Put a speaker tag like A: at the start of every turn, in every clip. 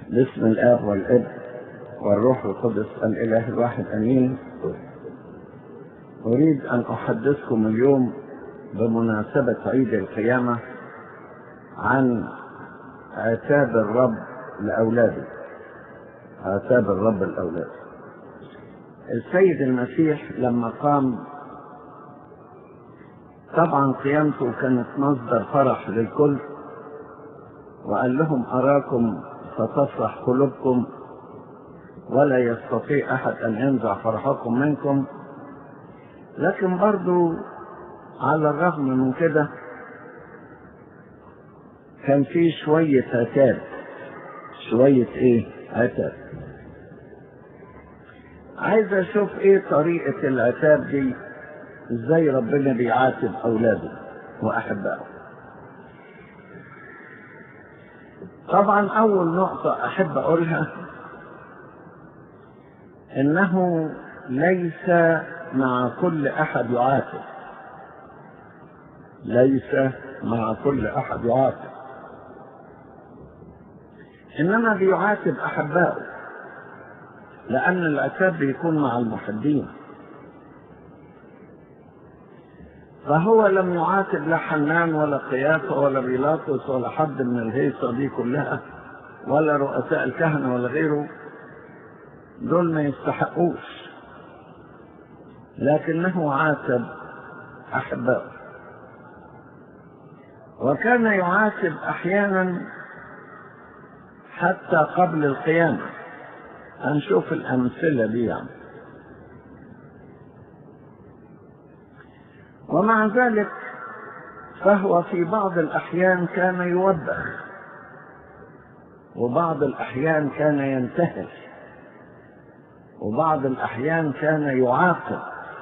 A: باسم الآب والابن والروح القدس الإله الواحد أمين أريد أن أحدثكم اليوم بمناسبة عيد القيامة عن عتاب الرب لأولاده عتاب الرب الأولاد السيد المسيح لما قام طبعا قيامته كانت مصدر فرح للكل وقال لهم أراكم فتفرح قلوبكم ولا يستطيع أحد أن ينزع فرحكم منكم لكن برضو على الرغم من كده كان في شوية عتاب شوية ايه عتاب عايز اشوف ايه طريقة العتاب دي ازاي ربنا بيعاتب اولاده واحبائه طبعا اول نقطة احب اقولها انه ليس مع كل احد يعاتب ليس مع كل احد يعاتب انما بيعاتب احبائه لان العتاب بيكون مع المحبين فهو لم يعاتب لا حنان ولا قيافه ولا بيلاطس ولا حد من الهيصه دي كلها ولا رؤساء الكهنه ولا غيره دول ما يستحقوش لكنه عاتب احبائه وكان يعاتب احيانا حتى قبل القيامة هنشوف الأمثلة دي يعني ومع ذلك فهو في بعض الأحيان كان يوبخ وبعض الأحيان كان ينتهر وبعض الأحيان كان يعاقب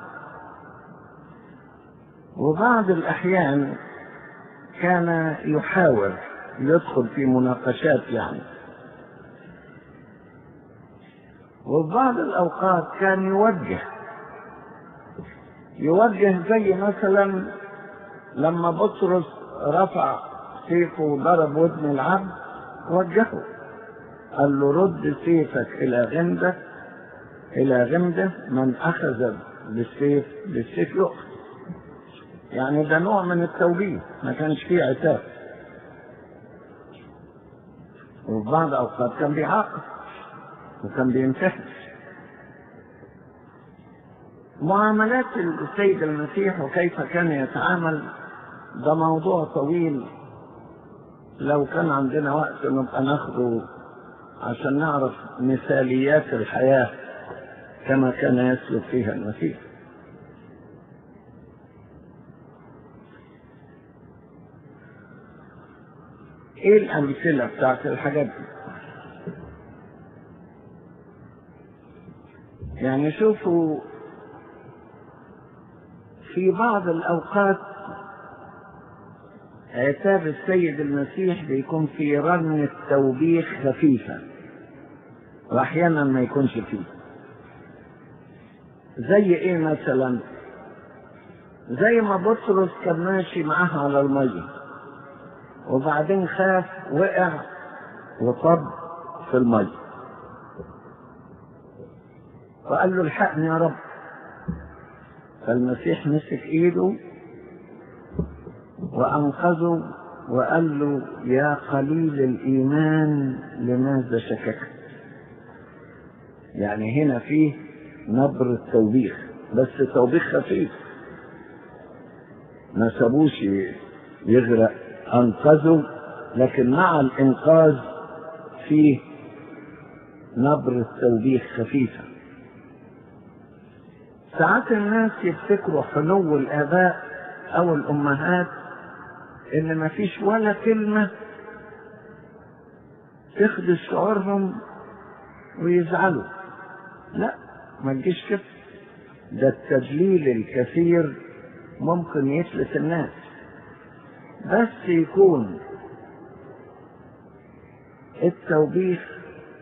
A: وبعض الأحيان كان يحاول يدخل في مناقشات يعني وفي بعض الأوقات كان يوجه يوجه زي مثلا لما بطرس رفع سيفه وضرب ودن العبد وجهه قال له رد سيفك إلى غمدة إلى غمدة من أخذ بالسيف بالسيف يؤخذ يعني ده نوع من التوجيه ما كانش فيه عتاب وفي بعض الأوقات كان بيعاقب وكان بينتهي معاملات السيد المسيح وكيف كان يتعامل ده موضوع طويل لو كان عندنا وقت نبقى ناخده عشان نعرف مثاليات الحياة كما كان يسلك فيها المسيح ايه الامثلة بتاعت الحاجات دي يعني شوفوا في بعض الأوقات عتاب السيد المسيح بيكون في رنة توبيخ خفيفة وأحيانا ما يكونش فيه زي إيه مثلا زي ما بطرس كان ماشي معاها على المية وبعدين خاف وقع وطب في المية وقال له الحقني يا رب فالمسيح مسك ايده وانقذه وقال له يا قليل الايمان لماذا شككت يعني هنا فيه نبر التوبيخ بس توبيخ خفيف ما سابوش يغرق انقذه لكن مع الانقاذ فيه نبر التوبيخ خفيفه ساعات الناس يفتكروا حنو الآباء أو الأمهات إن ما فيش ولا كلمة تخدش شعورهم ويزعلوا لا ما تجيش كده ده التدليل الكثير ممكن يفلت الناس بس يكون التوبيخ